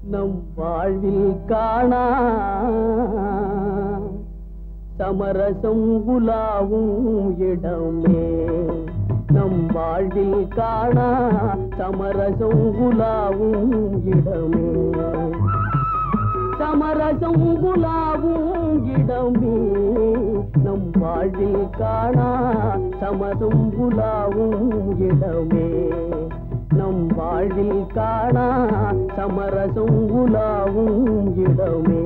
நம் வாழ்வில் காணா சமரசம் குலாவும் இடமே நம் வாழ்வில் காணா சமரசம் குலாவும் இடமே சமரசம் குலாவும் இடமே நம் வாழ்வில் காணா சமரசம் குலாவும் இடமே நம் வாழ்வில் காணா சமரசம் குலாவும் இடமே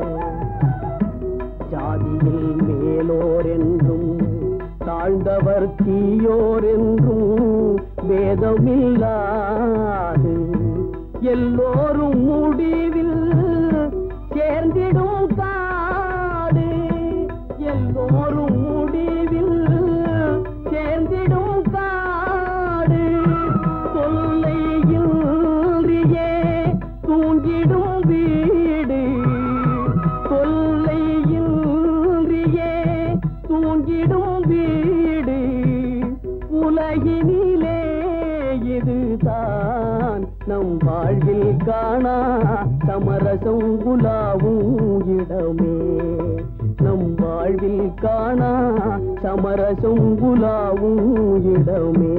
ஜாதியில் மேலோர் என்றும் தாழ்ந்தவர் தீயோர் என்றும் வேதமில்லாது எல்லோரும் முடிவில் சேர்ந்திடும் காடு எல்லோரும் முடிவில் சேர்ந்திடும் காடு தொல்லையில்றியே தூங்கிடும் வீடு தொல்லையில்றியே தூங்கிடும் வீடு உலகினிலே இதுதான் நம் வாழ்வில் காணா சமரசம் குலாவும் இடமே நம் வாழ்வில் காணா சமரசம் குலாவும் இடமே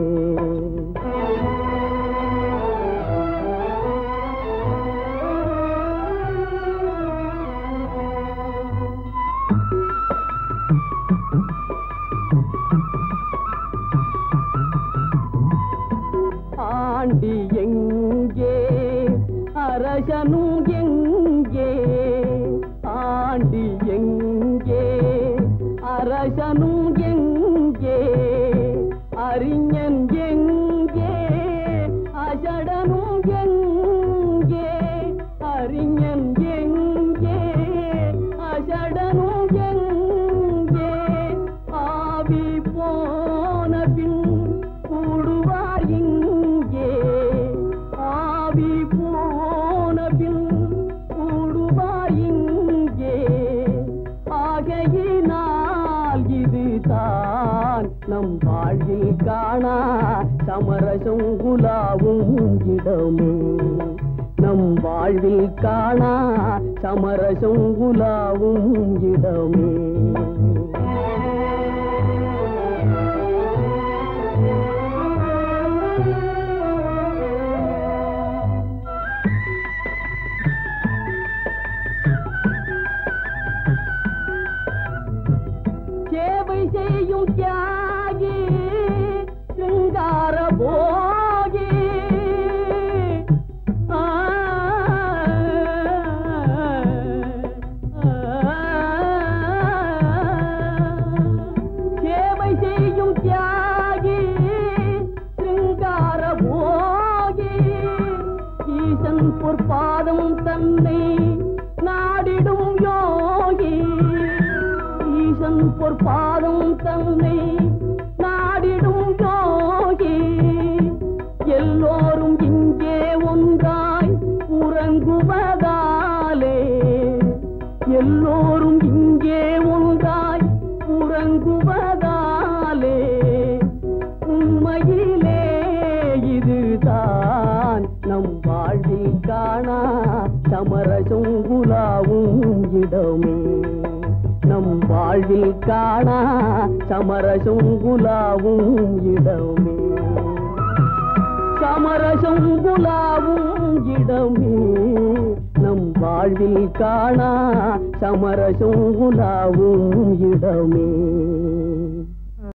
ஆண்டி எங்கே அரசனும் எங்கே ஆண்டி எங்கே அரசனும் எங்கே அறிஞன் எங்கே அசடனும் எங்கே அறிஞன் எங்கே அசடனும் எங்கே ஆவி போன பின் கூடுவார் இங்கே ஆவி போன பின் கூடுவார் இங்கே ஆகையினால் இதுதான் நம் வாழ்வில் காணா சமரசம் குலாவும் இடமே நம் வாழ்வில் காணா சமரசம் குலாவும் இடமே சேவை செய்யும் தியாகி சிங்கார போகி ஆ, சேவை செய்யும் தியாகி சிங்கார போகி ஈசன் பொற்பாதம் தன்னை நாடிடும் யோகி ஈசன் பொற்பாதம் தன்னை நாடிடும் யோகி எல்லோரும் இங்கே ஒன்றாய் உறங்குவதாலே எல்லோரும் இங்கே ஒன்றாய் உறங்குவதாலே உண்மையிலே இதுதான் நம் வாழ்வில் காணா சமரசம் குலாவும் இடமே நம் வாழ்வில் காணா சமரசம் குலாவும் இடமே சமரசம் குலாவும் இடமே நம் வாழ்வில் காணா சமரசம் குலாவும் இடமே